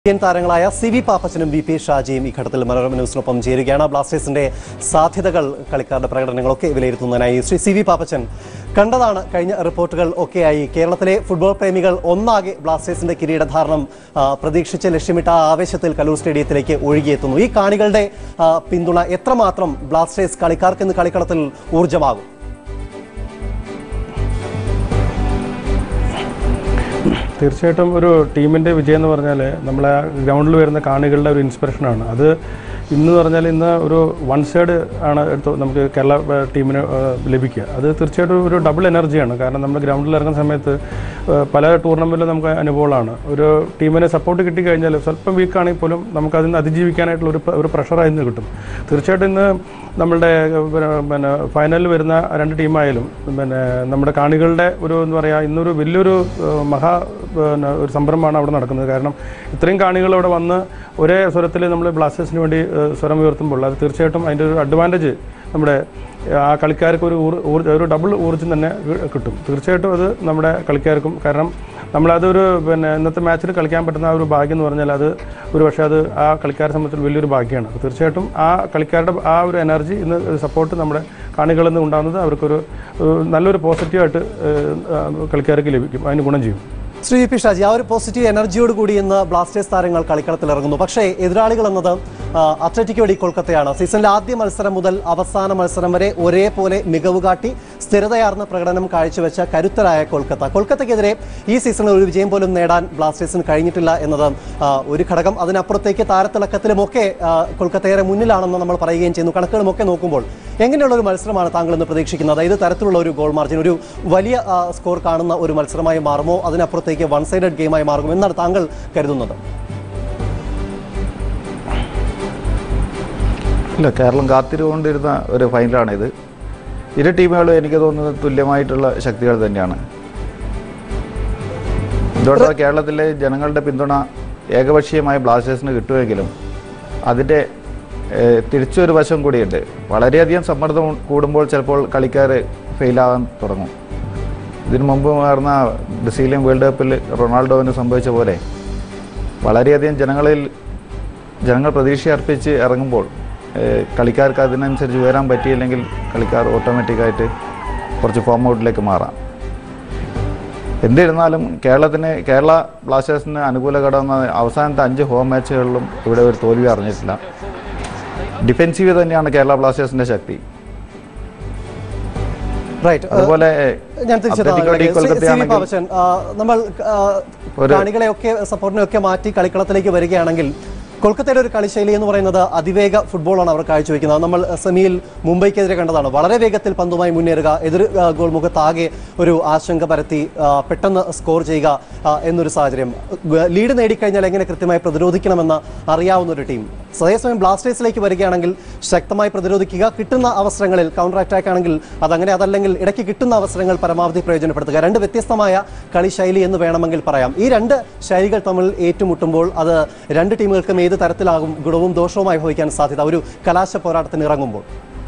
Indian താരങ്ങളായ C V പാപ്പച്ചനും V P ഷാജിയും ഈ ഘട്ടത്തിൽ മനോരമ ന്യൂസിനൊപ്പം ചേരുകയാണ് ബ്ലാസ്റ്റേഴ്സിന്റെ സാധ്യതകൾ കളിക്കാരുടെ പ്രകടനങ്ങളൊക്കെ വിലയിരുത്തുന്നതിനായി ശ്രീ സി വി പാപ്പച്ചൻ കണ്ടതാണ് കഴിഞ്ഞ റിപ്പോർട്ടുകൾ ഒക്കെയായി കേരളത്തിലെ ഫുട്ബോൾ പ്രേമികൾ ഒന്നാകെ ബ്ലാസ്റ്റേഴ്സിന്റെ കിരീടധാരണം ആ, പ്രതീക്ഷിച്ച് ലക്ഷ്യമിട്ട ആ ആവേശത്തിൽ കലൂർ സ്റ്റേഡിയത്തിലേക്ക് ഒഴുകിയെത്തുന്നു ഈ കാണികളുടെ ആ, പിന്തുണ എത്രമാത്രം ബ്ലാസ്റ്റേഴ്സ് കളിക്കാർക്ക് ഇന്ന് കളിക്കളത്തിൽ ഊർജ്ജമാകും തീർച്ചയായിട്ടും ഒരു ടീമിൻ്റെ വിജയം എന്ന് പറഞ്ഞാൽ നമ്മളെ ഗ്രൗണ്ടിൽ വരുന്ന കാണികളുടെ ഒരു ഇൻസ്പിറേഷനാണ് അത് ഇന്ന് പറഞ്ഞാൽ ഇന്ന് ഒരു വൺ സൈഡ് ആണ് എടുത്ത് നമുക്ക് കേരള ഏഹ്, ടീമിന് ഏഹ്, ലഭിക്കുക അത് തീർച്ചയായിട്ടും ഒരു ഡബിൾ എനർജിയാണ് കാരണം നമ്മൾ ഗ്രൗണ്ടിൽ ഇറങ്ങുന്ന സമയത്ത് ഏഹ്, പല ടൂർണമെൻറ്റിലും നമുക്ക് അനുഭവങ്ങളാണ് ഒരു ടീമിനെ സപ്പോർട്ട് കിട്ടിക്കഴിഞ്ഞാൽ സ്വല്പം വീക്കാണെങ്കിൽ പോലും നമുക്ക് അതിന് അതിജീവിക്കാനായിട്ടുള്ള ഒരു പ്ര- ഒരു പ്രഷർ അതിന് കിട്ടും തീർച്ചയായിട്ടും ഇന്ന് നമ്മളുടെ ഏഹ്, പിന്നെ പിന്നെ ഫൈനലിൽ വരുന്ന രണ്ട് ടീമായാലും പിന്നെ നമ്മുടെ കാണികളുടെ ഒരു എന്താ പറയുക ഇന്നൊരു വലിയൊരു ഏഹ്, മഹാ പിന്നെ ഒരു സംരംഭമാണ് അവിടെ നടക്കുന്നത് കാരണം ഇത്രയും കാണികൾ അവിടെ വന്ന് ഒരേ സ്വരത്തിൽ നമ്മൾ ബ്ലാസ്റ്റേഴ്സിന് വേണ്ടി ഏഹ്, സ്വരം ഉയർത്തുമ്പോൾ അത് തീർച്ചയായിട്ടും അതിൻ്റെ ഒരു അഡ്വാൻറ്റേജ് നമ്മുടെ ഏഹ്, ആ കളിക്കാർക്ക് ഒരു ഊർ- ഊർജ്ജ ഒരു ഡബിൾ ഊർജ്ജം തന്നെ കി- കിട്ടും തീർച്ചയായിട്ടും അത് നമ്മുടെ കളിക്കാർക്കും കാരണം നമ്മളതൊരു പിന്നെ ഇന്നത്തെ മാച്ചിൽ കളിക്കാൻ പറ്റുന്ന ആ ഒരു ഭാഗ്യം എന്ന് പറഞ്ഞാൽ അത് ഒരു പക്ഷേ അത് ആ കളിക്കാരെ സംബന്ധിച്ച് വലിയൊരു ഭാഗ്യമാണ് അപ്പോൾ തീർച്ചയായിട്ടും ആ കളിക്കാരുടെ ആ ഒരു എനർജി ഇന്ന് സപ്പോർട്ട് നമ്മുടെ കാണികളിൽ നിന്ന് ഉണ്ടാകുന്നത് അവർക്കൊരു ഒരു നല്ലൊരു പോസിറ്റീവായിട്ട് ഏഹ്, ആ, കളിക്കാർക്ക് ലഭിക്കും അതിന് ഗുണം ചെയ്യും ശ്രീ വി പി ഷാജി ആ ഒരു പോസിറ്റീവ് എനർജിയോട് കൂടി ഇന്ന് ബ്ലാസ്റ്റേഴ്സ് താരങ്ങൾ കളിക്കളത്തിൽ ഇറങ്ങുന്നു പക്ഷേ എതിരാളികൾ എന്നത് ആ, അത്ലറ്റിക്കോ ഡി കൊൽക്കത്തയാണ് സീസണിലെ ആദ്യ മത്സരം മുതൽ അവസാന മത്സരം വരെ ഒരേപോലെ മികവ് കാട്ടി സ്ഥിരതയാർന്ന പ്രകടനം കാഴ്ചവെച്ച കരുത്തരായ കൊൽക്കത്ത കൊൽക്കത്തയ്ക്കെതിരെ ഈ സീസണിൽ ഒരു വിജയം പോലും നേടാൻ ബ്ലാസ്റ്റേഴ്സിന് കഴിഞ്ഞിട്ടില്ല എന്നത് ആ, ഒരു ഘടകം അതിനപ്പുറത്തേക്ക് താരത്തിളക്കത്തിലുമൊക്കെ ആ, കൊൽക്കത്ത ഏറെ മുന്നിലാണെന്ന് നമ്മൾ പറയുകയും ചെയ്യുന്നു കണക്കുകളുമൊക്കെ നോക്കുമ്പോൾ എങ്ങനെയുള്ള ഒരു മത്സരമാണ് താങ്കൾ ഇന്ന് പ്രതീക്ഷിക്കുന്നത് ഇത് തരത്തിലുള്ള ഒരു ഗോൾ മാർജിൻ ഒരു വലിയ ആ, സ്കോർ കാണുന്ന ഒരു മത്സരമായി മാറുമോ അതിനപ്പുറത്തേക്ക് വൺ സൈഡഡ് ഗെയിമായി മാറുമോ എന്നാണ് താങ്കൾ കരുതുന്നത് ഇല്ല കേരളം കാത്തിരുകൊണ്ടിരുന്ന ഒരു ഫൈനലാണിത് ഇരു ടീമുകളും എനിക്ക് തോന്നുന്നത് തുല്യമായിട്ടുള്ള ശക്തികൾ തന്നെയാണ് ഇതോടെ കേരളത്തിലെ ജനങ്ങളുടെ പിന്തുണ ഏകപക്ഷീയമായ ബ്ലാസ്റ്റേഴ്സിന് കിട്ടുമെങ്കിലും അതിൻ്റെ ഏഹ്, തിരിച്ചൊരു വശം കൂടിയുണ്ട് വളരെയധികം സമ്മർദ്ദം കൂടുമ്പോൾ ചിലപ്പോൾ കളിക്കാർ ഫെയിലാകാൻ തുടങ്ങും ഇതിനു മുമ്പ് നടന്ന ബ്രസീലിയൻ വേൾഡ് കപ്പിൽ റൊണാൾഡോവിന് സംഭവിച്ച പോലെ വളരെയധികം ജനങ്ങളിൽ ജനങ്ങൾ പ്രതീക്ഷ അർപ്പിച്ച് ഇറങ്ങുമ്പോൾ ഏഹ്, കളിക്കാർക്ക് അതിനനുസരിച്ച് ഉയരാൻ പറ്റിയില്ലെങ്കിൽ കളിക്കാർ ഓട്ടോമാറ്റിക്കായിട്ട് കുറച്ച് ഫോം ഔട്ടിലേക്ക് മാറാം എന്നിരുന്നാലും കേരളത്തിന് കേരള ബ്ലാസ്റ്റേഴ്സിന് അനുകൂല ഘടകം അവസാനത്തെ അഞ്ച് ഹോം മാച്ചുകളിലും ഇവിടെ ഒരു തോൽവി അറിഞ്ഞിട്ടില്ല ഡിഫെൻസീവ് തന്നെയാണ് കേരള ബ്ലാസ്റ്റേഴ്സിന്റെ ശക്തി റൈറ്റ് അതുപോലെ ഞാൻ തിരിച്ചെത്താം അത്ലറ്റിക്കോ ഡി അതിലേക്ക്. ശ്രീ- ശ്രീ വി കൊൽക്കത്തയാണെങ്കിൽ പാപ്പച്ചൻ, ആ, നമ്മൾ ആ, ഒരു- കാണികളെയൊക്കെ സപ്പോർട്ടിനെയൊക്കെ മാറ്റി കളിക്കളത്തിലേക്ക് വരികയാണെങ്കിൽ കൊൽക്കത്തയുടെ ഒരു കളിശൈലി എന്ന് പറയുന്നത് അതിവേഗ ഫുട്ബോളാണ് അവർ കാഴ്ചവെക്കുന്നത് അത് നമ്മൾ സെമിയിൽ മുംബൈക്കെതിരെ കണ്ടതാണ് വളരെ വേഗത്തിൽ പന്തുമായി മുന്നേറുക എതിർ ആ, ഗോൾ മുഖത്താകെ ഒരു ആശങ്ക പരത്തി ആ, പെട്ടെന്ന് സ്കോർ ചെയ്യുക ആ, എന്നൊരു സാഹചര്യം ഗ- ലീഡ് നേടിക്കഴിഞ്ഞാൽ എങ്ങനെ കൃത്യമായി പ്രതിരോധിക്കണമെന്ന് അറിയാവുന്ന ഒരു ടീം അതേസമയം ബ്ലാസ്റ്റേഴ്സിലേക്ക് വരികയാണെങ്കിൽ ശക്തമായി പ്രതിരോധിക്കുക കിട്ടുന്ന അവസരങ്ങളിൽ കൗണ്ടർ അറ്റാക്ക് ആണെങ്കിൽ അതങ്ങനെ അതല്ലെങ്കിൽ ഇടയ്ക്ക് കിട്ടുന്ന അവസരങ്ങൾ പരമാവധി പ്രയോജനപ്പെടുത്തുക രണ്ട് വ്യത്യസ്തമായ കളിശൈലി എന്ന് വേണമെങ്കിൽ പറയാം ഈ രണ്ട് ശൈലികൾ തമ്മിൽ ഏറ്റുമുട്ടുമ്പോൾ അത് രണ്ട് ടീമുകൾക്കും ഏത് തരത്തിലാകും ഗുണവും ദോഷവുമായി ഭവിക്കാൻ സാധ്യത ഒരു കലാശ പോരാട്ടത്തിന് ഇറങ്ങുമ്പോൾ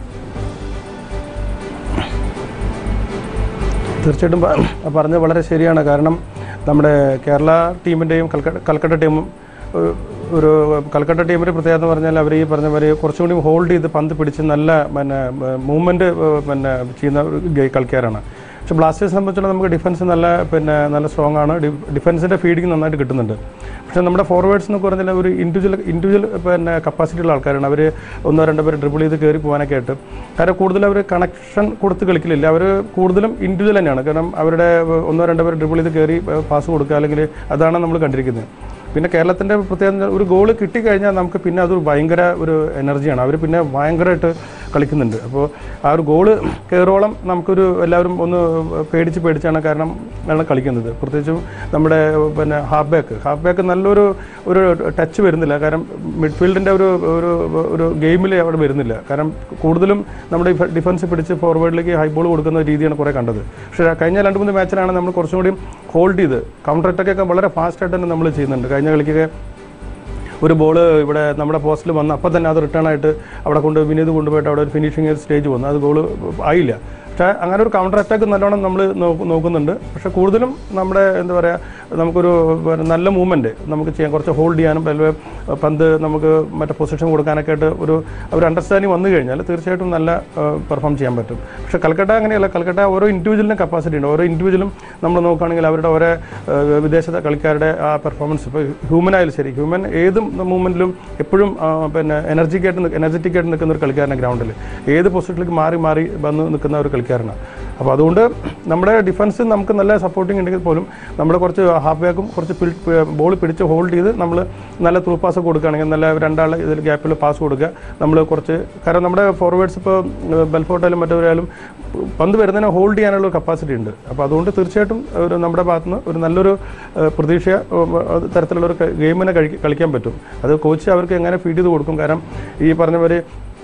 തീർച്ചയായിട്ടും പ- പറഞ്ഞത് വളരെ ശരിയാണ് കാരണം നമ്മുടെ കേരള ടീമിൻ്റെയും കൽക്കട്ട കൽക്കട്ട ടീമും ഒരു- ഒരു കൽക്കട്ട ടീമിൻ്റെ പ്രത്യേകത എന്ന് പറഞ്ഞാൽ അവർ ഈ പറഞ്ഞ പോലെ കുറച്ചും കൂടി ഹോൾഡ് ചെയ്ത് പന്ത് പിടിച്ച് നല്ല പിന്നെ മൂവ്മെൻറ്റ് പിന്നെ ചെയ്യുന്ന ഒരു ഗെ- കളിക്കാരാണ് പക്ഷേ ബ്ലാസ്റ്റേഴ്സിനെ സംബന്ധിച്ചിടത്തോളം നമുക്ക് ഡിഫൻസ് നല്ല പിന്നെ നല്ല സ്ട്രോങ് ആണ് ഡിഫൻസിൻ്റെ ഫീഡിങ് നന്നായിട്ട് കിട്ടുന്നുണ്ട് പക്ഷേ നമ്മുടെ ഫോർവേഡ്സ് എന്നൊക്കെ പറഞ്ഞാൽ ഒരു ഇൻഡിവിജ്വൽ ഇൻഡിവിജ്വൽ പിന്നെ കപ്പാസിറ്റി ഉള്ള ആൾക്കാരാണ് അവർ ഒന്നോ രണ്ടോ പേര് ഡ്രിബിൾ ചെയ്ത് കയറി പോകാനൊക്കെ ആയിട്ട് കാരണം കൂടുതൽ അവർ കണക്ഷൻ കൊടുത്ത് കളിക്കലില്ല അവർ കൂടുതലും ഇൻഡിവിജ്വൽ തന്നെയാണ് കാരണം അവരുടെ ഒന്നോ രണ്ടോ പേര് ഡ്രിബിൾ ചെയ്ത് കയറി പാസ് കൊടുക്കുക അല്ലെങ്കിൽ അതാണ് നമ്മൾ കണ്ടിരിക്കുന്നത് പിന്നെ കേരളത്തിൻ്റെ പ്രത്യേകത ഒരു ഗോൾ കിട്ടിക്കഴിഞ്ഞാൽ നമുക്ക് പിന്നെ അതൊരു ഭയങ്കര ഒരു എനർജിയാണ് അവർ പിന്നെ ഭയങ്കരമായിട്ട് കളിക്കുന്നുണ്ട് അപ്പോൾ ആ ഒരു ഗോള് കയറോളം നമുക്കൊരു എല്ലാവരും ഒന്ന് പേടിച്ച് പേടിച്ചാണ് കാരണം ആണ് കളിക്കുന്നത് പ്രത്യേകിച്ചും നമ്മുടെ പിന്നെ ഹാഫ് ബാക്ക് ഹാഫ് ബാക്ക് നല്ലൊരു ഒരു ടച്ച് വരുന്നില്ല കാരണം മിഡ്ഫീൽഡിൻ്റെ ഒരു ഒരു ഒരു ഗെയിമിൽ അവിടെ വരുന്നില്ല കാരണം കൂടുതലും നമ്മുടെ ഡിഫൻസ് പിടിച്ച് ഫോർവേഡിലേക്ക് ഹൈ ബോൾ കൊടുക്കുന്ന രീതിയാണ് കുറേ കണ്ടത് പക്ഷേ കഴിഞ്ഞ രണ്ട് മൂന്ന് മാച്ചിലാണ് നമ്മൾ കുറച്ചും കൂടി ഹോൾഡ് ചെയ്ത് കൗണ്ടർ അറ്റാക്കൊക്കെ വളരെ ഫാസ്റ്റായിട്ട് തന്നെ നമ്മൾ ചെയ്യുന്നുണ്ട് കഴിഞ്ഞ കളിക്കൊക്കെ ഒരു ബോൾ ഇവിടെ നമ്മുടെ പോസ്റ്റിൽ വന്ന് അപ്പം തന്നെ അത് റിട്ടേൺ ആയിട്ട് അവിടെ കൊണ്ട് വിനീത് കൊണ്ടുപോയിട്ട് അവിടെ ഒരു ഫിനിഷിങ് സ്റ്റേജ് വന്നു അത് ഗോൾ ആയില്ല പക്ഷേ അങ്ങനെ ഒരു കൗണ്ടർ അറ്റാക്ക് നല്ലോണം നമ്മൾ നോക്കുന്നുണ്ട് പക്ഷേ കൂടുതലും നമ്മുടെ എന്താ പറയുക നമുക്കൊരു പിന്നെ നല്ല മൂവ്മെൻറ്റ് നമുക്ക് ചെയ്യാൻ കുറച്ച് ഹോൾഡ് ചെയ്യാനും അതുപോലെ പന്ത് നമുക്ക് മറ്റേ പൊസിഷൻ കൊടുക്കാനൊക്കെ ആയിട്ട് ഒരു ഒരു അണ്ടർസ്റ്റാൻഡിങ് വന്നു കഴിഞ്ഞാൽ തീർച്ചയായിട്ടും നല്ല പെർഫോം ചെയ്യാൻ പറ്റും പക്ഷേ കൽക്കട്ട അങ്ങനെയല്ല കൽക്കട്ട ഓരോ ഇൻഡിവിജ്വലിനും കപ്പാസിറ്റി ഉണ്ട് ഓരോ ഇൻഡിവിജ്വലും നമ്മൾ നോക്കുകയാണെങ്കിൽ അവരുടെ ഓരോ ഏഹ്, വിദേശ കളിക്കാരുടെ ആ പെർഫോമൻസ് ഇപ്പോൾ ഹ്യൂമൻ ആയാലും ശരി ഹ്യൂമൻ ഏത് മൂവ്മെൻറ്റിലും എപ്പോഴും ആ, പിന്നെ എനർജിക് ആയിട്ട് എനർജറ്റിക് ആയിട്ട് നിൽക്കുന്ന ഒരു കളിക്കാരനാണ് ഗ്രൗണ്ടിൽ ഏത് പൊസിഷനിലേക്ക് മാറി മാറി വന്ന് നിൽക്കുന്ന ഒരു കളിക്കാരനാണ് അപ്പോൾ അതുകൊണ്ട് നമ്മുടെ ഡിഫൻസ് നമുക്ക് നല്ല സപ്പോർട്ടിങ് ഉണ്ടെങ്കിൽ പോലും നമ്മൾ കുറച്ച് ഹാഫ് ബാക്കും കുറച്ച് ബോൾ പിടിച്ച് ഹോൾഡ് ചെയ്ത് നമ്മൾ നല്ല ത്രൂ പാസ് കൊടുക്കുകയാണെങ്കിൽ നല്ല രണ്ടാൾ ഇതിൽ ഗ്യാപ്പിൽ പാസ് കൊടുക്കുക നമ്മൾ കുറച്ച് കാരണം നമ്മുടെ ഫോർവേഡ്സ് ഇപ്പോൾ ബെൽഫോർട്ടായാലും മറ്റവരായാലും പന്ത് വരുന്നതിനെ ഹോൾഡ് ചെയ്യാനുള്ള ഒരു കപ്പാസിറ്റി ഉണ്ട് അപ്പോൾ അതുകൊണ്ട് തീർച്ചയായിട്ടും ഒരു നമ്മുടെ ഭാഗത്തുനിന്ന് ഒരു നല്ലൊരു ഏഹ്, പ്രതീക്ഷ ഏഹ്, അത് തരത്തിലുള്ള ഒരു ഗെയിമിനെ കഴി കളിക്കാൻ പറ്റും അത് കോച്ച് അവർക്ക് എങ്ങനെ ഫീഡ് ചെയ്ത് കൊടുക്കും കാരണം ഈ പറഞ്ഞ പോലെ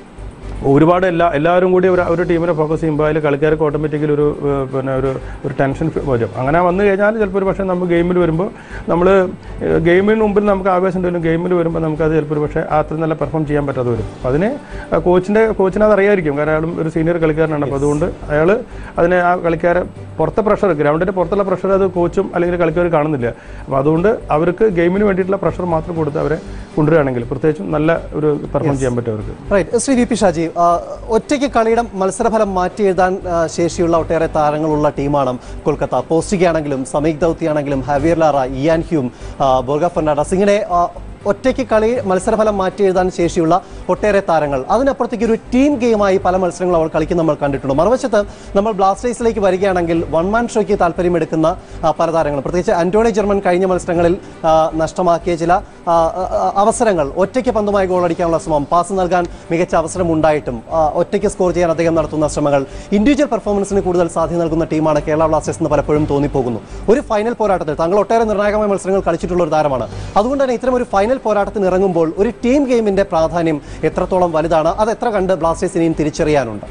ഒരുപാട് എല്ലാ എല്ലാവരും കൂടി ഒരു ഒരു ടീമിനെ ഫോക്കസ് ചെയ്യുമ്പോൾ അതിൽ കളിക്കാർക്ക് ഓട്ടോമാറ്റിക്കലി ഒരു ഏഹ്, പിന്നെ ഒരു ഒരു ടെൻഷൻ ഫി- വരും അങ്ങനെ വന്നു കഴിഞ്ഞാൽ ചിലപ്പോൾ ഒരു പക്ഷേ നമ്മൾ ഗെയിമിൽ വരുമ്പോൾ നമ്മൾ ഗെയിമിന് മുമ്പിൽ നമുക്ക് ആവേശം ഉണ്ടെങ്കിലും ഗെയിമിൽ വരുമ്പോൾ നമുക്കത് ചിലപ്പോൾ ഒരു പക്ഷേ അത്ര നല്ല പെർഫോം ചെയ്യാൻ പറ്റാതെ വരും അപ്പോൾ അതിന് കോച്ചിൻ്റെ കോച്ചിന് അത് അറിയായിരിക്കും കാരണം അയാളും ഒരു സീനിയർ കളിക്കാരനാണ് അപ്പോൾ അതുകൊണ്ട് അയാൾ അതിനെ ആ കളിക്കാരെ പുറത്തെ പ്രഷർ ഗ്രൗണ്ടിൻ്റെ പുറത്തുള്ള പ്രഷർ അത് കോച്ചും അല്ലെങ്കിൽ കളിക്കാർ കാണുന്നില്ല അപ്പോൾ അതുകൊണ്ട് അവർക്ക് ഗെയിമിന് വേണ്ടിയിട്ടുള്ള പ്രഷർ മാത്രം കൊടുത്ത് അവരെ കൊണ്ടുവരികയാണെങ്കിൽ പ്രത്യേകിച്ചും നല്ല ഒരു പെർഫോം ചെയ്യാൻ പറ്റും അവർക്ക് right Shri V P Shaji ആ, ഒറ്റയ്ക്ക് കളിയുടെ മത്സരഫലം മാറ്റി എഴുതാൻ ആ, ശേഷിയുള്ള ഒട്ടേറെ താരങ്ങളുള്ള ടീമാണ് കൊൽക്കത്ത പോസ്റ്റികയാണെങ്കിലും സമീക് ദൗത്തിയാണെങ്കിലും ഹവിയർ ലാറ ഇയാൻ ഹ്യൂം ആ, ബോർഗ ഫെർണാണ്ടസ് ഇങ്ങനെ ആ, ഒറ്റയ്ക്ക് കളി മത്സരഫലം മാറ്റി എഴുതാൻ ശേഷിയുള്ള ഒട്ടേറെ താരങ്ങൾ അതിനപ്പുറത്തേക്ക് ഒരു ടീം ഗെയിമായി പല മത്സരങ്ങളും അവർ കളിക്കുന്ന നമ്മൾ കണ്ടിട്ടുണ്ട് മറുവശത്ത് നമ്മൾ ബ്ലാസ്റ്റേഴ്സിലേക്ക് വരികയാണെങ്കിൽ വൺ മാൻ ഷോയ്ക്ക് താല്പര്യമെടുക്കുന്ന ആ, പല താരങ്ങളും പ്രത്യേകിച്ച് ആന്റോണി ജർമ്മൻ കഴിഞ്ഞ മത്സരങ്ങളിൽ ആ, നഷ്ടമാക്കിയ ചില ആ, ആ, അവസരങ്ങൾ ഒറ്റയ്ക്ക് പന്തുമായി ഗോളടിക്കാനുള്ള ശ്രമം പാസ് നൽകാൻ മികച്ച അവസരം ഉണ്ടായിട്ടും ആ, ഒറ്റയ്ക്ക് സ്കോർ ചെയ്യാൻ അദ്ദേഹം നടത്തുന്ന ശ്രമങ്ങൾ ഇൻഡിവിജ്വൽ പെർഫോമൻസിന് കൂടുതൽ സാധ്യത നൽകുന്ന ടീമാണ് കേരള ബ്ലാസ്റ്റേഴ്സ് എന്ന് പലപ്പോഴും തോന്നിപ്പോകുന്നു ഒരു ഫൈനൽ പോരാട്ടത്തിൽ താങ്കൾ ഒട്ടേറെ നിർണായകമായ മത്സരങ്ങൾ കളിച്ചിട്ടുള്ള ഒരു താരമാണ് അതുകൊണ്ട് തന്നെ ഇത്തരം ഒരു ഫൈനൽ പോരാട്ടത്തിന് ഇറങ്ങുമ്പോൾ ഒരു ടീം ഗെയിമിന്റെ പ്രാധാന്യം എത്രത്തോളം വലുതാണ് അത് എത്ര കണ്ട് ബ്ലാസ്റ്റേഴ്സ് ഇനിയും തിരിച്ചറിയാനുണ്ട്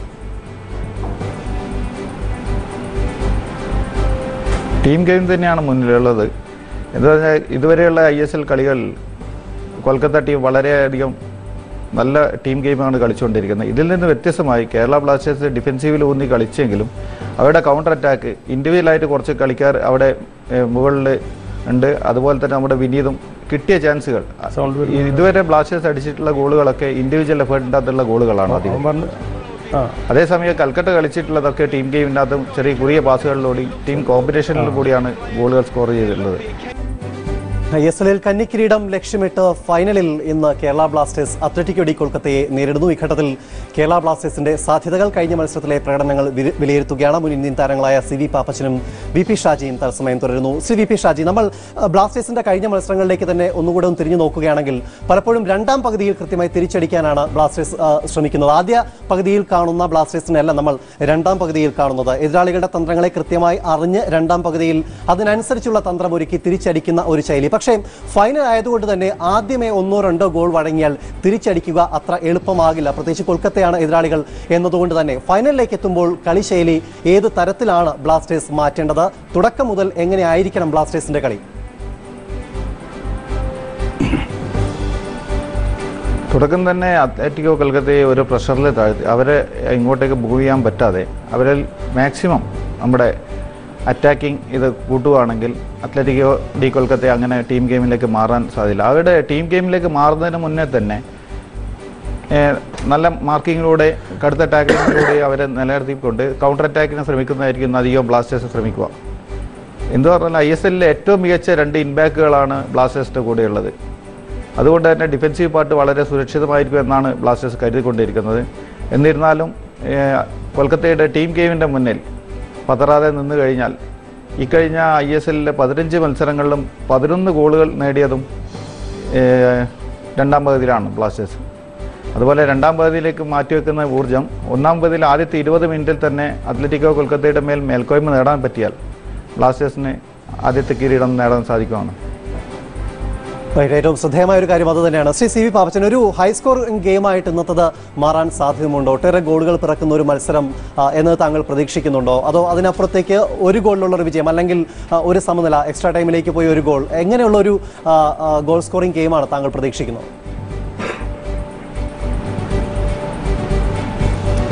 ടീം ഗെയിം തന്നെയാണ് മുന്നിലുള്ളത് എന്ന് പറഞ്ഞാൽ ഇതുവരെയുള്ള ഐ എസ് എൽ കളികളിൽ കൊൽക്കത്ത ടീം വളരെയധികം നല്ല ടീം ഗെയിമാണ് കളിച്ചുകൊണ്ടിരിക്കുന്നത് ഇതിൽ നിന്ന് വ്യത്യസ്തമായി കേരള ബ്ലാസ്റ്റേഴ്സ് ഡിഫെൻസീവിൽ ഊന്നി കളിച്ചെങ്കിലും അവരുടെ കൗണ്ടർ അറ്റാക്ക് ഇൻഡിവിജ്വലായിട്ട് കുറച്ച് കളിക്കാർ അവിടെ മുകളിൽ ഉണ്ട് അതുപോലെ തന്നെ നമ്മുടെ വിനീതും കിട്ടിയ ചാൻസുകൾ സൗണ്ട് ഈ ഇതുവരെ ബ്ലാസ്റ്റേഴ്സ് അടിച്ചിട്ടുള്ള ഗോളുകളൊക്കെ ഇൻഡിവിജ്വൽ എഫേർട്ടിൻ്റെ അകത്തുള്ള ഗോളുകളാണ് അധികം അവൻ പറഞ്ഞ് ആ അതേസമയം കൽക്കട്ട കളിച്ചിട്ടുള്ളതൊക്കെ ടീം ഗെയിമിനകത്തും ചെറിയ കുറിയ പാസുകളിലൂടെ ടീം കോമ്പറ്റീഷനിൽ കൂടിയാണ് ഗോളുകൾ സ്കോർ ചെയ്തിട്ടുള്ളത് ഐ എസ് എല്ലിൽ കന്നിക്കിരീടം ലക്ഷ്യമിട്ട് ഫൈനലിൽ ഇന്ന് കേരള ബ്ലാസ്റ്റേഴ്സ് അത്ലറ്റിക്കോ ഡി കൊൽക്കത്തയെ നേരിടുന്നു ഇഘട്ടത്തിൽ കേരള ബ്ലാസ്റ്റേഴ്സിന്റെ സാധ്യതകൾ കഴിഞ്ഞ മത്സരത്തിലെ പ്രകടനങ്ങൾ വില- വിലയിരുത്തുകയാണ് മുൻ ഇന്ത്യൻ താരങ്ങളായ സി വി പാപ്പച്ചനും വി പി ഷാജിയും തത്സമയം തുടരുന്നു ശ്രീ വി പി ഷാജി നമ്മൾ അഹ്, ബ്ലാസ്റ്റേഴ്സിന്റെ കഴിഞ്ഞ മത്സരങ്ങളിലേക്ക് തന്നെ ഒന്നുകൂടെ ഒന്ന് തിരിഞ്ഞു നോക്കുകയാണെങ്കിൽ പലപ്പോഴും രണ്ടാം പകുതിയിൽ കൃത്യമായി തിരിച്ചടിക്കാനാണ് ബ്ലാസ്റ്റേഴ്സ് അഹ്, ശ്രമിക്കുന്നത് ആദ്യ പകുതിയിൽ കാണുന്ന ബ്ലാസ്റ്റേഴ്സിനെയല്ല നമ്മൾ രണ്ടാം പകുതിയിൽ കാണുന്നത് എതിരാളികളുടെ തന്ത്രങ്ങളെ കൃത്യമായി അറിഞ്ഞ് രണ്ടാം പകുതിയിൽ അതിനനുസരിച്ചുള്ള തന്ത്രം ഒരുക്കി തിരിച്ചടിക്കുന്ന ഒരു ശൈലി പക്ഷേ ഫൈനൽ ആയതുകൊണ്ട് തന്നെ ആദ്യമേ ഒന്നോ രണ്ടോ ഗോൾ വഴങ്ങിയാൽ തിരിച്ചടിക്കുക അത്ര എളുപ്പമാകില്ല പ്രത്യേകിച്ച് കൊൽക്കത്തയാണ് എതിരാളികൾ എന്നതുകൊണ്ട് തന്നെ ഫൈനലിലേക്ക് എത്തുമ്പോൾ കളിശൈലി ഏത് തരത്തിലാണ് ബ്ലാസ്റ്റേഴ്സ് മാറ്റേണ്ടത് തുടക്കം മുതൽ എങ്ങനെയായിരിക്കണം ബ്ലാസ്റ്റേഴ്സിന്റെ കളി തുടക്കം തന്നെ അത്ലറ്റിക്കോ കൽക്കത്തയെ ഒരു പ്രഷറിൽ താഴ്ത്തി അവരെ ഇങ്ങോട്ടേക്ക് മൂവ് ചെയ്യാൻ പറ്റാതെ അവരെ മാക്സിമം നമ്മുടെ അറ്റാക്കിംഗ് ഇത് കൂട്ടുകയാണെങ്കിൽ അത്ലറ്റിക്കോ ഡി കൊൽക്കത്ത അങ്ങനെ ടീം ഗെയിമിലേക്ക് മാറാൻ സാധ്യത അവരുടെ ടീം ഗെയിമിലേക്ക് മാറുന്നതിന് മുന്നേ തന്നെ ഏഹ്, നല്ല മാർക്കിങ്ങിലൂടെ കടുത്ത ടാക്കിങ്ങിലൂടെ അവരെ നിലനിർത്തിക്കൊണ്ട് കൗണ്ടർ അറ്റാക്കിന് ശ്രമിക്കുന്നതായിരിക്കും അധികം ബ്ലാസ്റ്റേഴ്സ് ശ്രമിക്കുക എന്തു പറഞ്ഞാൽ ഐ എസ് എല്ലിലെ ഏറ്റവും മികച്ച രണ്ട് ഇൻബാക്കുകളാണ് ബ്ലാസ്റ്റേഴ്സിൻ്റെ കൂടെയുള്ളത് അതുകൊണ്ട് തന്നെ ഡിഫൻസീവ് പാർട്ട് വളരെ സുരക്ഷിതമായിരിക്കും എന്നാണ് ബ്ലാസ്റ്റേഴ്സ് കരുതിക്കൊണ്ടിരിക്കുന്നത് എന്നിരുന്നാലും ഏഹ്, കൊൽക്കത്തയുടെ ടീം ഗെയിമിൻ്റെ മുന്നിൽ പതറാതെ നിന്ന് കഴിഞ്ഞാൽ ഇക്കഴിഞ്ഞ ഐ എസ് എല്ലിലെ പതിനഞ്ച് മത്സരങ്ങളിലും പതിനൊന്ന് ഗോളുകൾ നേടിയതും ഏഹ്, രണ്ടാം പകുതിയിലാണ് ബ്ലാസ്റ്റേഴ്സ് അതുപോലെ രണ്ടാം പകുതിയിലേക്ക് മാറ്റിവെക്കുന്ന ഊർജ്ജം ഒന്നാം പകുതിയിൽ ആദ്യത്തെ ഇരുപത് മിനിറ്റിൽ തന്നെ അത്ലറ്റിക്കോ കൊൽക്കത്തയുടെ മേൽ മേൽക്കോയ്മ നേടാൻ പറ്റിയാൽ ബ്ലാസ്റ്റേഴ്സിന് ആദ്യത്തെ കിരീടം നേടാൻ സാധിക്കുമാണ് Right, ഏറ്റവും ശ്രദ്ധേയമായ ഒരു കാര്യം അത് തന്നെയാണ് ശ്രീ സി വി പാപ്പച്ചൻ ഒരു ഹൈ സ്കോർ ഗെയിമായിട്ട് ഇന്നത്തത് മാറാൻ സാധ്യതയുണ്ടോ ഒട്ടേറെ ഗോളുകൾ പിറക്കുന്ന ഒരു മത്സരം ആ, എന്നത് താങ്കൾ പ്രതീക്ഷിക്കുന്നുണ്ടോ അതോ അതിനപ്പുറത്തേക്ക് ഒരു ഗോളിലുള്ള ഒരു വിജയം അല്ലെങ്കിൽ ആ, ഒരു സമനില എക്സ്ട്രാ ടൈമിലേക്ക് പോയി ഒരു ഗോൾ എങ്ങനെയുള്ള ഒരു ആ, ആ, ഗോൾ സ്കോറിംഗ് ഗെയിമാണ് താങ്കൾ പ്രതീക്ഷിക്കുന്നത്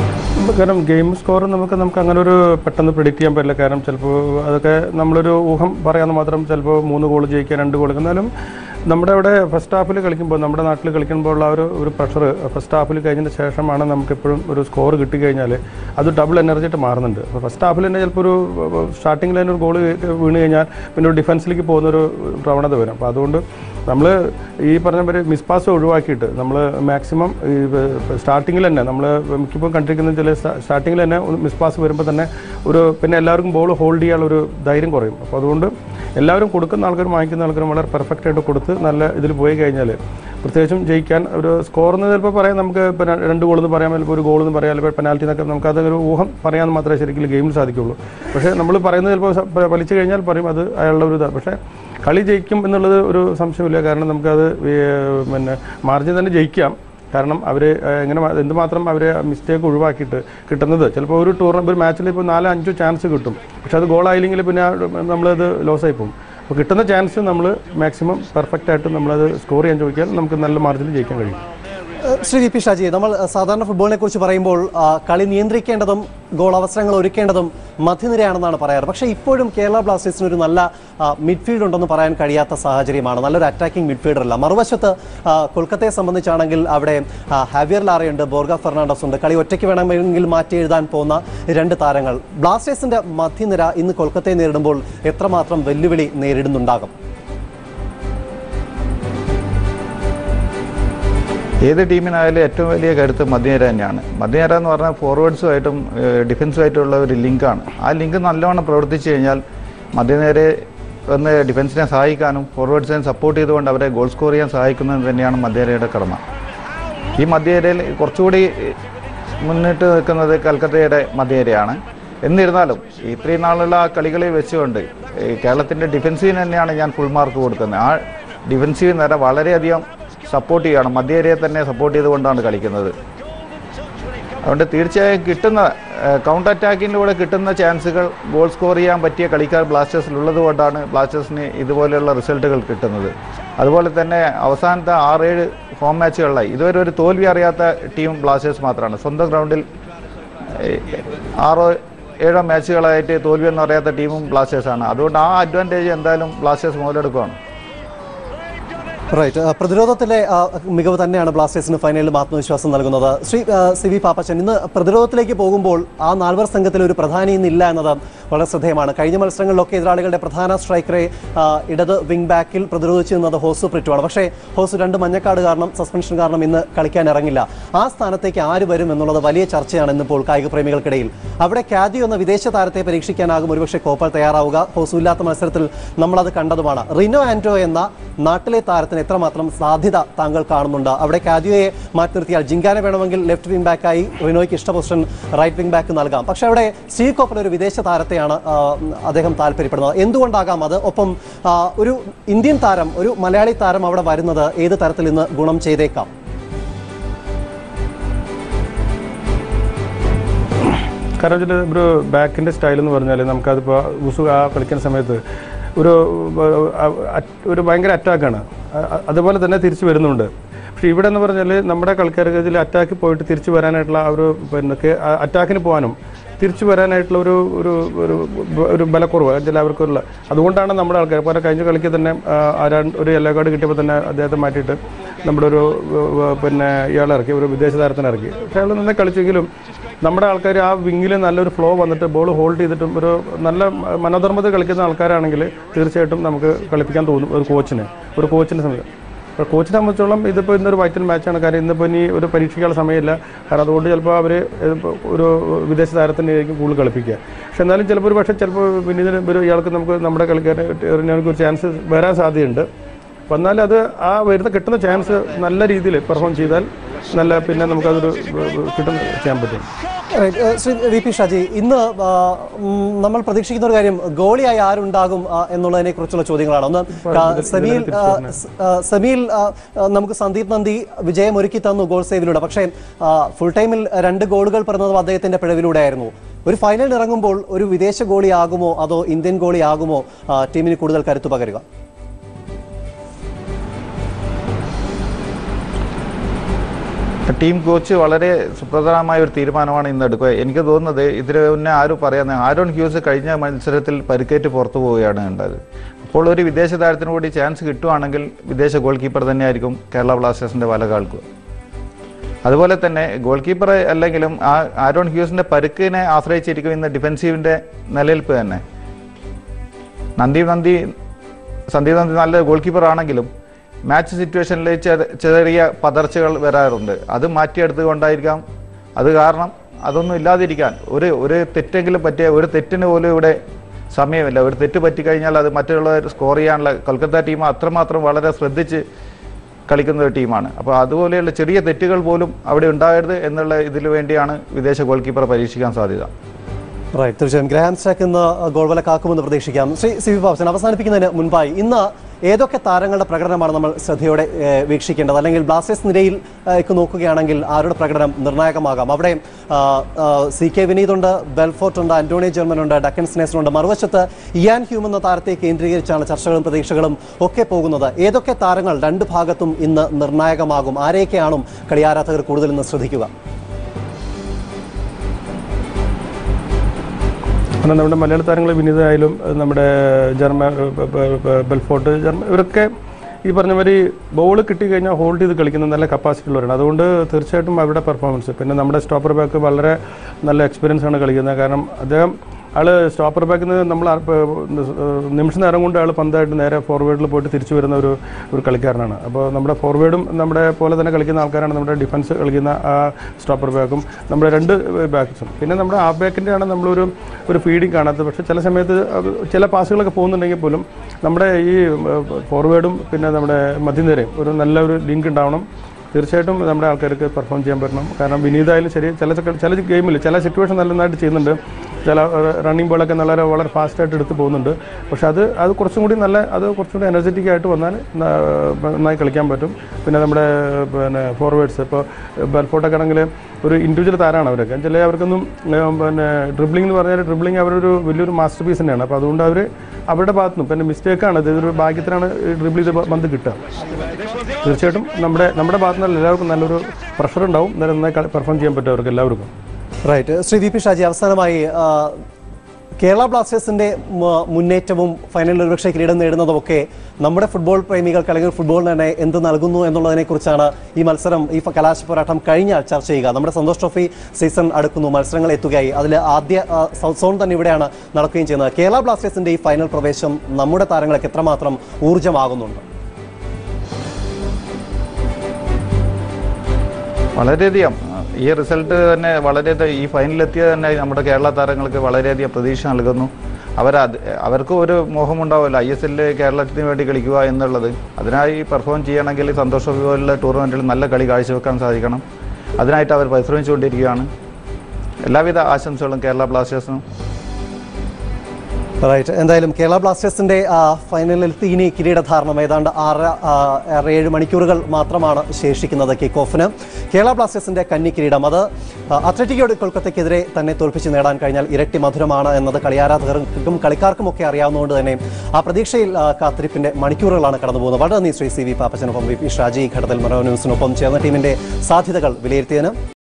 കാരണം ഗെയിം സ്കോർ നമുക്ക് നമുക്ക് അങ്ങനെ ഒരു പെട്ടെന്ന് പ്രിഡിക്റ്റ് ചെയ്യാൻ പറ്റില്ല കാരണം ചിലപ്പോൾ അതൊക്കെ നമ്മളൊരു ഊഹം പറയാമെന്ന് മാത്രം ചിലപ്പോൾ മൂന്ന് ഗോൾ ജയിക്കുക രണ്ട് ഗോൾ എന്നാലും നമ്മുടെ അവിടെ ഫസ്റ്റ് ഹാഫിൽ കളിക്കുമ്പോൾ നമ്മുടെ നാട്ടിൽ കളിക്കുമ്പോൾ ഉള്ള ആ ഒരു ഒരു പ്രഷർ ഫസ്റ്റ് ഹാഫിൽ കഴിഞ്ഞതിന് ശേഷമാണ് നമുക്ക് എപ്പോഴും ഒരു സ്കോർ കിട്ടിക്കഴിഞ്ഞാൽ അത് ഡബിൾ എനർജി ആയിട്ട് മാറുന്നുണ്ട് അപ്പോൾ ഫസ്റ്റ് ഹാഫിൽ തന്നെ ചിലപ്പോൾ ഒരു സ്റ്റാർട്ടിങ്ങിൽ തന്നെ ഒരു ഗോൾ വീണ് കഴിഞ്ഞാൽ പിന്നെ ഒരു ഡിഫൻസിലേക്ക് പോകുന്നൊരു പ്രവണത വരും അപ്പോൾ അതുകൊണ്ട് നമ്മൾ ഈ പറഞ്ഞ പോലെ മിസ് പാസ് ഒഴിവാക്കിയിട്ട് നമ്മൾ മാക്സിമം ഈ സ്റ്റാർട്ടിങ്ങിൽ തന്നെ നമ്മൾ മിക്കപ്പോൾ കണ്ടിരിക്കുന്ന ചില സ്റ്റാർട്ടിങ്ങിൽ തന്നെ മിസ് പാസ് വരുമ്പോൾ തന്നെ ഒരു പിന്നെ എല്ലാവർക്കും ബോൾ ഹോൾഡ് ചെയ്യാനുള്ള ഒരു ധൈര്യം കുറയും അപ്പോൾ അതുകൊണ്ട് എല്ലാവരും കൊടുക്കുന്ന ആൾക്കാരും വാങ്ങിക്കുന്ന ആൾക്കാരും വളരെ പെർഫെക്റ്റ് ആയിട്ട് കൊടുത്ത് നല്ല ഇതിൽ പോയി കഴിഞ്ഞാൽ പ്രത്യേകിച്ചും ജയിക്കാൻ ഒരു സ്കോർ എന്ന് ചിലപ്പോൾ പറയാം നമുക്ക് ഇപ്പം രണ്ട് ഗോൾ എന്ന് പറയാം ചിലപ്പോൾ ഒരു ഗോൾ എന്ന് പറയാം അല്ലെങ്കിൽ പെനാൽറ്റി എന്നൊക്കെ നമുക്ക് അതൊരു ഊഹം പറയാൻ മാത്രമേ ശരിക്കും ഗെയിമിൽ സാധിക്കുള്ളൂ പക്ഷേ നമ്മൾ പറയുന്നത് ചിലപ്പോൾ സ- പ- വലിച്ചു കഴിഞ്ഞാൽ പറയും അത് അയാളുടെ ഒരു ഇതാണ് പക്ഷേ കളി ജയിക്കും എന്നുള്ളത് ഒരു സംശയമില്ല കാരണം നമുക്കത് ഈ- പിന്നെ മാർജിൻ തന്നെ ജയിക്കാം കാരണം അവർ എങ്ങനെ മാ- എന്തുമാത്രം അവർ മിസ്റ്റേക്ക് ഒഴിവാക്കിയിട്ട് കിട്ടുന്നത് ചിലപ്പോൾ ഒരു ടൂർണമെൻറ്റ് ഒരു മാച്ചിൽ ഇപ്പോൾ നാലോ അഞ്ചോ ചാൻസ് കിട്ടും പക്ഷെ അത് ഗോളായില്ലെങ്കിൽ പിന്നെ ആ നമ്മളത് ലോസ് ആയി പോകും അപ്പോൾ കിട്ടുന്ന ചാൻസ് നമ്മൾ മാക്സിമം പെർഫെക്റ്റ് ആയിട്ട് നമ്മളത് സ്കോർ ചെയ്യാൻ ചോദിക്കാൻ നമുക്ക് നല്ല മാർജിനിൽ ജയിക്കാൻ കഴിയും ഏഹ് ശ്രീ വി പി ഷാജി നമ്മൾ ഏഹ് സാധാരണ ഫുട്ബോളിനെ കുറിച്ച് പറയുമ്പോൾ ആ, കളി നിയന്ത്രിക്കേണ്ടതും ഗോൾ അവസരങ്ങൾ ഒരുക്കേണ്ടതും മധ്യനിരയാണെന്നാണ് പറയാറ് പക്ഷേ ഇപ്പോഴും കേരള ബ്ലാസ്റ്റേഴ്സിന് ഒരു നല്ല മിഡ്ഫീൽഡ് ഉണ്ടെന്ന് പറയാൻ കഴിയാത്ത സാഹചര്യമാണ് നല്ലൊരു അറ്റാക്കിംഗ് മിഡ്ഫീൽഡർ അല്ല മറുവശത്ത് ആ, കൊൽക്കത്തയെ സംബന്ധിച്ചാണെങ്കിൽ അവിടെ ആ, ഹാവിയർ ലാറയുണ്ട് ബോർഗ ഫെർണാണ്ടസ് ഉണ്ട് കളി ഒറ്റയ്ക്ക് വേണമെങ്കിൽ മാറ്റി എഴുതാൻ പോകുന്ന രണ്ട് താരങ്ങൾ ബ്ലാസ്റ്റേഴ്സിന്റെ മധ്യനിര ഇന്ന് കൊൽക്കത്തയെ നേരിടുമ്പോൾ എത്രമാത്രം വെല്ലുവിളി നേരിടുന്നുണ്ടാകും ഏത് ടീമിനായാലും ഏറ്റവും വലിയ കരുത്ത് മധ്യനിര തന്നെയാണ് മധ്യനിര എന്ന് പറഞ്ഞാൽ ഫോർവേഡ്സുമായിട്ടും ഡിഫൻസുമായിട്ടുള്ള ഒരു ലിങ്കാണ് ആ ലിങ്ക് നല്ലവണ്ണം പ്രവർത്തിച്ചു കഴിഞ്ഞാൽ മധ്യനിരയെ ഒന്ന് ഡിഫൻസിനെ സഹായിക്കാനും ഫോർവേഡ്സിനെ സപ്പോർട്ട് ചെയ്തുകൊണ്ട് അവരെ ഗോൾ സ്കോർ ചെയ്യാൻ സഹായിക്കുന്നത് തന്നെയാണ് മധ്യനിരയുടെ കടമ ഈ മധ്യനിരയിൽ കുറച്ചുകൂടി മുന്നിട്ട് നിൽക്കുന്നത് കൽക്കത്തയുടെ മധ്യനിരയാണ് എന്നിരുന്നാലും ഇത്രയും നാളുള്ള ആ കളികളെ വെച്ചുകൊണ്ട് ഈ കേരളത്തിൻ്റെ ഡിഫൻസീവിന് തന്നെയാണ് ഞാൻ ഫുൾ മാർക്ക് കൊടുക്കുന്നത് ആ ഡിഫൻസീവ് നിര വളരെയധികം സപ്പോർട്ട് ചെയ്യുകയാണ് മധ്യനിരയെ തന്നെ സപ്പോർട്ട് ചെയ്തുകൊണ്ടാണ് കളിക്കുന്നത് അതുകൊണ്ട് തീർച്ചയായും കിട്ടുന്ന കൗണ്ടർ അറ്റാക്കിലൂടെ കിട്ടുന്ന ചാൻസുകൾ ഗോൾ സ്കോർ ചെയ്യാൻ പറ്റിയ കളിക്കാർ ബ്ലാസ്റ്റേഴ്സിലുള്ളത് കൊണ്ടാണ് ബ്ലാസ്റ്റേഴ്സിന് ഇതുപോലെയുള്ള റിസൾട്ടുകൾ കിട്ടുന്നത് അതുപോലെ തന്നെ അവസാനത്തെ ആറേഴ് ഹോം മാച്ചുകളിലായി ഇതുവരെ ഒരു തോൽവി അറിയാത്ത ടീം ബ്ലാസ്റ്റേഴ്സ് മാത്രമാണ് സ്വന്തം ഗ്രൗണ്ടിൽ ഏഹ്, ആറോ ഏഴോ മാച്ചുകളായിട്ട് തോൽവിയൊന്നും അറിയാത്ത ടീമും ബ്ലാസ്റ്റേഴ്സാണ് അതുകൊണ്ട് ആ അഡ്വാൻറ്റേജ് എന്തായാലും ബ്ലാസ്റ്റേഴ്സ് മുതലെടുക്കുകയാണ് റൈറ്റ് പ്രതിരോധത്തിലെ ആ, മികവ് തന്നെയാണ് ബ്ലാസ്റ്റേഴ്സിന് ഫൈനലിലും ആത്മവിശ്വാസം നൽകുന്നത് ശ്രീ ആ, സി വി പാപ്പച്ചൻ ഇന്ന് പ്രതിരോധത്തിലേക്ക് പോകുമ്പോൾ ആ നാൽവർ സംഘത്തിൽ ഒരു പ്രധാനി ഇന്നില്ല എന്നത് വളരെ ശ്രദ്ധേയമാണ് കഴിഞ്ഞ മത്സരങ്ങളിലൊക്കെ എതിരാളികളുടെ പ്രധാന സ്ട്രൈക്കറെ ആ, ഇടത് വിംഗ് ബാക്കിൽ പ്രതിരോധിച്ചു നിന്നത് ഹോസു പ്രിറ്റുമാണ് പക്ഷേ ഹോസു രണ്ട് മഞ്ഞക്കാട് കാരണം സസ്പെൻഷൻ കാരണം ഇന്ന് കളിക്കാൻ ഇറങ്ങില്ല ആ സ്ഥാനത്തേക്ക് ആര് വരും എന്നുള്ളത് വലിയ ചർച്ചയാണ് ഇന്നിപ്പോൾ കായിക പ്രേമികൾക്കിടയിൽ അവിടെ ക്യാദി എന്ന വിദേശ താരത്തെ പരീക്ഷിക്കാനാകും ഒരുപക്ഷെ കോപ്പൽ തയ്യാറാവുക ഹോസു ഇല്ലാത്ത മത്സരത്തിൽ നമ്മളത് കണ്ടതുമാണ് റിനോ ആൻഡ്രോ എന്ന നാട്ടിലെ താരത്തിന് എത്രമാത്രം സാധ്യത താങ്കൾ കാണുന്നുണ്ട് അവിടെ കാദ്യോയെ മാറ്റി നിർത്തിയാൽ ജിങ്കാനെ വേണമെങ്കിൽ ലെഫ്റ്റ് വിംഗ് ബാക്കായി റിനോയ്ക്ക് ഇഷ്ട പൊസിഷൻ റൈറ്റ് വിംഗ് ബാക്ക് നൽകാം പക്ഷെ അവിടെ സ്റ്റീവ് കോപ്പൽ ഒരു വിദേശ താരത്തെയാണ് ആ, അദ്ദേഹം താല്പര്യപ്പെടുന്നത് എന്തുകൊണ്ടാകാം അത് ഒപ്പം ആ, ഒരു ഇന്ത്യൻ താരം ഒരു മലയാളി താരം അവിടെ വരുന്നത് ഏത് തരത്തിൽ ഇന്ന് ഗുണം ചെയ്തേക്കാം കാരണം വെച്ചാൽ ഒരു ബാക്കിൻ്റെ സ്റ്റൈൽ എന്ന് പറഞ്ഞാൽ നമുക്കതിപ്പോൾ ഉസു ആ കളിക്കുന്ന സമയത്ത് ഒരു അഹ് അറ്റ് ഒരു ഭയങ്കര അറ്റാക്കാണ് അതുപോലെ തന്നെ തിരിച്ചു വരുന്നുണ്ട് പക്ഷേ ഇവിടെ എന്ന് പറഞ്ഞാൽ നമ്മുടെ കളിക്കാർക്ക് ഇതിൽ അറ്റാക്ക് പോയിട്ട് തിരിച്ചു വരാനായിട്ടുള്ള ആ ഒരു പിന്നെ കേ- ആ അറ്റാക്കിന് പോകാനും തിരിച്ചു വരാനായിട്ടുള്ള ഒരു ഒരു ഒരു ഒരു ബലക്കുറവ് അതിൽ അവർക്കുള്ള അതുകൊണ്ടാണ് നമ്മുടെ ആൾക്കാർ പോലെ കഴിഞ്ഞ കളിക്ക് തന്നെ ആ, ആ രണ്ട് ഒരു യെല്ലോ കാർഡ് കിട്ടിയപ്പോൾ തന്നെ അദ്ദേഹത്തെ മാറ്റിയിട്ട് നമ്മുടെ ഒരു ഏർ, ഏർ, പിന്നെ ഇയാളെ ഇറക്കി ഒരു വിദേശ താരത്തിനെ ഇറക്കി പക്ഷേ അയാൾ നന്നായി കളിച്ചെങ്കിലും നമ്മുടെ ആൾക്കാർ ആ വിങ്ങിൽ നല്ലൊരു ഫ്ലോ വന്നിട്ട് ബോൾ ഹോൾഡ് ചെയ്തിട്ടും ഒരു നല്ല മനോധർമ്മത്തിൽ കളിക്കുന്ന ആൾക്കാരാണെങ്കിൽ തീർച്ചയായിട്ടും നമുക്ക് കളിപ്പിക്കാൻ തോന്നും ഒരു കോച്ചിന് ഒരു കോച്ചിൻ്റെ സമയം അപ്പോൾ കോച്ചിനെ സംബന്ധിച്ചോളം ഇതിപ്പോൾ ഇന്നൊരു വൈറ്റൽ മാച്ചാണ് കാര്യം ഇന്നിപ്പോൾ ഇനി ഒരു പരീക്ഷിക്കാനുള്ള സമയമില്ല കാരണം അതുകൊണ്ട് ചിലപ്പോൾ അവർ ഒരു വിദേശ താരത്തിനെ ആയിരിക്കും കൂടുതൽ കളിപ്പിക്കുക പക്ഷെ എന്നാലും ചിലപ്പോൾ ഒരു പക്ഷേ ചിലപ്പോൾ പിന്നീട് ഒരു ഇയാൾക്ക് നമുക്ക് നമ്മുടെ കളിക്കാരന് ഒരു ചാൻസ് വരാൻ സാധ്യതയുണ്ട് വന്നാൽ അത് ആ വരുന്ന കിട്ടുന്ന ചാൻസ് നല്ല രീതിയിൽ പെർഫോം ചെയ്താൽ നല്ല പിന്നെ നമുക്കതൊരു കിട്ടും ചെയ്യാൻ പറ്റും Right. ഏഹ് ശ്രീ വി പി ഷാജി ഇന്ന് ആ, ഉം, നമ്മൾ പ്രതീക്ഷിക്കുന്ന ഒരു കാര്യം ഗോളിയായി ആരുണ്ടാകും ആ, എന്നുള്ളതിനെ കുറിച്ചുള്ള ചോദ്യങ്ങളാണ് ഒന്ന് ക- സെമിയിൽ ആ, സ്- ആ, സെമിയിൽ ആ, ആ, നമുക്ക് സന്ദീപ് നന്ദി വിജയം ഒരുക്കി തന്നു ഗോൾ സേവിലൂടെ പക്ഷേ ആ, ഫുൾ ടൈമിൽ രണ്ട് ഗോളുകൾ പിറന്നതും അദ്ദേഹത്തിന്റെ പിഴവിലൂടെ ആയിരുന്നു ഒരു ഫൈനലിൽ ഇറങ്ങുമ്പോൾ ഒരു വിദേശ ഗോളിയാകുമോ അതോ ഇന്ത്യൻ ഗോളിയാകുമോ ആ, ടീമിന് കൂടുതൽ കരുത്തു പകരുക ടീം കോച്ച് വളരെ സുപ്രധാനമായ ഒരു തീരുമാനമാണ് ഇന്ന് എടുക്കുക എനിക്ക് തോന്നുന്നത് ഇതിന് മുന്നേ ആരും പറയാൻ ആരോൺ ഹ്യൂസ് കഴിഞ്ഞ മത്സരത്തിൽ പരിക്കേറ്റ് പുറത്തു പോവുകയാണ് ഉണ്ടായത് അപ്പോൾ ഒരു വിദേശ താരത്തിന് കൂടി ചാൻസ് കിട്ടുവാണെങ്കിൽ വിദേശ ഗോൾ കീപ്പർ തന്നെയായിരിക്കും കേരള ബ്ലാസ്റ്റേഴ്സിന്റെ വല കാൽക്കുക അതുപോലെ തന്നെ ഗോൾ കീപ്പർ അല്ലെങ്കിലും ആ ആരോൺ ഹ്യൂസിന്റെ പരുക്കിനെ ആശ്രയിച്ചിരിക്കും ഇന്ന് ഡിഫൻസീവിന്റെ നിലനിൽപ്പ് തന്നെ നന്ദീപ് നന്ദി സന്ദീപ് നന്ദി നല്ല ഗോൾ കീപ്പർ ആണെങ്കിലും മാച്ച് സിറ്റുവേഷനിൽ ചെറിയ ചെറിയ പതർച്ചകൾ വരാറുണ്ട് അത് മാറ്റിയെടുത്തുകൊണ്ടായിരിക്കാം അത് കാരണം അതൊന്നും ഇല്ലാതിരിക്കാൻ ഒരു ഒരു തെറ്റെങ്കിലും പറ്റിയ ഒരു തെറ്റിന് പോലും ഇവിടെ സമയമില്ല ഒരു തെറ്റ് പറ്റിക്കഴിഞ്ഞാൽ അത് മറ്റുള്ളവർ സ്കോർ ചെയ്യാനുള്ള കൊൽക്കത്ത ടീം അത്രമാത്രം വളരെ ശ്രദ്ധിച്ച് കളിക്കുന്ന ഒരു ടീമാണ് അപ്പോൾ അതുപോലെയുള്ള ചെറിയ തെറ്റുകൾ പോലും അവിടെ ഉണ്ടാകരുത് എന്നുള്ള ഇതിനു വേണ്ടിയാണ് വിദേശ ഗോൾ കീപ്പറെ പരീക്ഷിക്കാൻ സാധ്യത റൈറ്റ് തീർച്ചയായും ഗ്രാൻഡ് സ്റ്റാക്ക് ഇന്ന് ഗോൾ വല കാക്കുമെന്ന് പ്രതീക്ഷിക്കാം ശ്രീ സി വി ബാബുസൻ അവസാനിപ്പിക്കുന്നതിന് മുൻപായി ഇന്ന് ഏതൊക്കെ താരങ്ങളുടെ പ്രകടനമാണ് നമ്മൾ ശ്രദ്ധയോടെ ഏഹ്, വീക്ഷിക്കേണ്ടത് അല്ലെങ്കിൽ ബ്ലാസ്റ്റേഴ്സ് നിരയിൽ ഏഹ്, ക്ക് നോക്കുകയാണെങ്കിൽ ആരുടെ പ്രകടനം നിർണായകമാകാം അവിടെ ആ, ആ, സി കെ വിനീതുണ്ട് ബെൽഫോർട്ട് ഉണ്ട് അന്റോണി ജെർമൻ ഉണ്ട് ഡക്കൻ സ്നേസൺ ഉണ്ട് മറുവശത്ത് ഇയാൻ ഹ്യൂം എന്ന താരത്തെ കേന്ദ്രീകരിച്ചാണ് ചർച്ചകളും പ്രതീക്ഷകളും ഒക്കെ പോകുന്നത് ഏതൊക്കെ താരങ്ങൾ രണ്ട് ഭാഗത്തും ഇന്ന് നിർണായകമാകും ആരെയൊക്കെയാണ് കളിയാരാധകർ കൂടുതൽ ഇന്ന് ശ്രദ്ധിക്കുക കാരണം നമ്മുടെ മലയാള താരങ്ങൾ വിനീതായാലും നമ്മുടെ ജർമ്മ ബ- ബ- ബ- ബെൽഫോർട്ട് ജർമ്മ ഇവരൊക്കെ ഈ പറഞ്ഞ മാതിരി ബോൾ കിട്ടിക്കഴിഞ്ഞാൽ ഹോൾഡ് ചെയ്ത് കളിക്കുന്ന നല്ല കപ്പാസിറ്റി ഉള്ളവരാണ് അതുകൊണ്ട് തീർച്ചയായിട്ടും അവരുടെ പെർഫോമൻസ് പിന്നെ നമ്മുടെ സ്റ്റോപ്പർ ബാക്ക് വളരെ നല്ല എക്സ്പീരിയൻസ് ആണ് കളിക്കുന്നത് കാരണം അദ്ദേഹം ആള് സ്റ്റോപ്പർ ബാക്കിൽ നിന്ന് നമ്മൾ ആ- പ- നിമിഷ നേരം കൊണ്ട് ആൾ പന്തായിട്ട് നേരെ ഫോർവേഡിൽ പോയിട്ട് തിരിച്ചു വരുന്ന ഒരു ഒരു കളിക്കാരനാണ് അപ്പോൾ നമ്മുടെ ഫോർവേഡും നമ്മുടെ പോലെ തന്നെ കളിക്കുന്ന ആൾക്കാരാണ് നമ്മുടെ ഡിഫൻസ് കളിക്കുന്ന ആ സ്റ്റോപ്പർ ബാക്കും നമ്മുടെ രണ്ട് ബാക്ക്സും പിന്നെ നമ്മുടെ ആ ബാക്കിൻ്റെ ആണ് നമ്മളൊരു ഒരു ഫീഡിങ് കാണാത്തത് പക്ഷേ ചില സമയത്ത് അത് ചില പാസുകളൊക്കെ പോകുന്നുണ്ടെങ്കിൽ പോലും നമ്മുടെ ഈ ഫോർവേഡും പിന്നെ നമ്മുടെ മധ്യനിരയും ഒരു നല്ല ഒരു ലിങ്ക് ഉണ്ടാവണം തീർച്ചയായിട്ടും നമ്മുടെ ആൾക്കാർക്ക് പെർഫോം ചെയ്യാൻ പറ്റണം കാരണം വിനീതായാലും ശരി ചില ചില ഗെയിമിൽ ചില സിറ്റുവേഷൻ നല്ല നന്നായിട്ട് ചെയ്യുന്നുണ്ട് ചില റണ്ണിങ് ബോളൊക്കെ വളരെ വളരെ ഫാസ്റ്റായിട്ട് എടുത്ത് പോകുന്നുണ്ട് പക്ഷെ അത് അത് കുറച്ചും കൂടി നല്ല അത് കുറച്ചും കൂടി എനർജറ്റിക് ആയിട്ട് വന്നാൽ ന- നന്നായി കളിക്കാൻ പറ്റും പിന്നെ നമ്മുടെ പിന്നെ ഫോർവേഡ്സ് ഇപ്പോൾ ബെൽഫോട്ടൊക്കെ ആണെങ്കിൽ ഒരു ഇൻഡിവിജ്വൽ താരമാണ് അവരൊക്കെ ചില അവർക്കൊന്നും ഏഹ്, പിന്നെ ഡ്രിബ്ലിംഗ് എന്ന് പറഞ്ഞാൽ ഡ്രിബ്ലിംഗ് അവരൊരു വലിയൊരു മാസ്റ്റർ പീസ് തന്നെയാണ് അപ്പോൾ അതുകൊണ്ട് അവർ അവരുടെ ഭാഗത്തുനിന്നും പിന്നെ മിസ്റ്റേക്കാണ് ഇത് ഒരു ഭാഗ്യത്തിനാണ് ഡ്രിബിൾ ചെയ്ത് പന്ത് കിട്ടുക തീർച്ചയായിട്ടും നമ്മുടെ നമ്മുടെ ഭാഗത്തു നിന്ന് എല്ലാവർക്കും നല്ലൊരു പ്രഷർ ഉണ്ടാവും എന്നാലും നന്നായി പെർഫോം ചെയ്യാൻ പറ്റും അവർക്ക് എല്ലാവർക്കും right Shri V P Shaji അവസാനമായി ആ, കേരള ബ്ലാസ്റ്റേഴ്സിന്റെ മ- മുന്നേറ്റവും ഫൈനലിൽ ഒരുപക്ഷെ കിരീടം നേടുന്നതുമൊക്കെ നമ്മുടെ ഫുട്ബോൾ പ്രേമികൾക്ക് അല്ലെങ്കിൽ ഫുട്ബോളിന് തന്നെ എന്ത് നൽകുന്നു എന്നുള്ളതിനെ കുറിച്ചാണ് ഈ മത്സരം ഈ ഫ- കലാശ പോരാട്ടം കഴിഞ്ഞാൽ ചർച്ച ചെയ്യുക നമ്മുടെ സന്തോഷ് ട്രോഫി സീസൺ അടുക്കുന്നു മത്സരങ്ങൾ എത്തുകയായി അതിൽ ആദ്യ ആ, സൗത്ത് സോൺ തന്നെ ഇവിടെയാണ് നടക്കുകയും ചെയ്യുന്നത് കേരള ബ്ലാസ്റ്റേഴ്സിന്റെ ഈ ഫൈനൽ പ്രവേശം നമ്മുടെ താരങ്ങൾക്ക് എത്രമാത്രം ഊർജ്ജമാകുന്നുണ്ട് വളരെയധികം ഈ റിസൾട്ട് തന്നെ വളരെ ഈ ഫൈനലിലെത്തിയത് തന്നെ നമ്മുടെ കേരള താരങ്ങൾക്ക് വളരെയധികം പ്രതീക്ഷ നൽകുന്നു അവർ അവർക്ക് ഒരു മോഹമുണ്ടാവുമല്ലോ ഐ എസ് എല്ലിൽ കേരളത്തിന് വേണ്ടി കളിക്കുക എന്നുള്ളത് അതിനായി പെർഫോം ചെയ്യണമെങ്കിൽ സന്തോഷ പോലുള്ള ടൂർണമെൻറ്റിൽ നല്ല കളി കാഴ്ചവെക്കാൻ സാധിക്കണം അതിനായിട്ട് അവർ പരിശ്രമിച്ചുകൊണ്ടിരിക്കുകയാണ് എല്ലാവിധ ആശംസകളും കേരള ബ്ലാസ്റ്റേഴ്സിനും റൈറ്റ് എന്തായാലും കേരള ബ്ലാസ്റ്റേഴ്സിന്റെ ആ, ഫൈനലിലെത്തി ഇനി കിരീടധാരണം ഏതാണ്ട് ആറ് ആ, ആറ് ഏഴ് മണിക്കൂറുകൾ മാത്രമാണ് ശേഷിക്കുന്നത് കിക്ക് ഓഫിന് കേരള ബ്ലാസ്റ്റേഴ്സിന്റെ കന്നി കിരീടം അത് ആ, അത്ലറ്റിക്കോ ഡി കൊൽക്കത്തയ്ക്കെതിരെ തന്നെ തോൽപ്പിച്ച് നേടാൻ കഴിഞ്ഞാൽ ഇരട്ടി മധുരമാണ് എന്നത് കളിയാരാധകർക്കും കളിക്കാർക്കും ഒക്കെ അറിയാവുന്നതുകൊണ്ട് തന്നെ ആ പ്രതീക്ഷയിൽ ആ, കാത്തിരിപ്പിന്റെ മണിക്കൂറുകളാണ് കടന്നു പോകുന്നത് വളരെ നന്ദി ശ്രീ സി വി പാപ്പച്ചനൊപ്പം വി പി ഷാജി ഈ ഘട്ടത്തിൽ മനോ ന്യൂസിനൊപ്പം ചേർന്ന ടീമിന്റെ സാധ്യതകൾ വിലയിരുത്തിയതിന്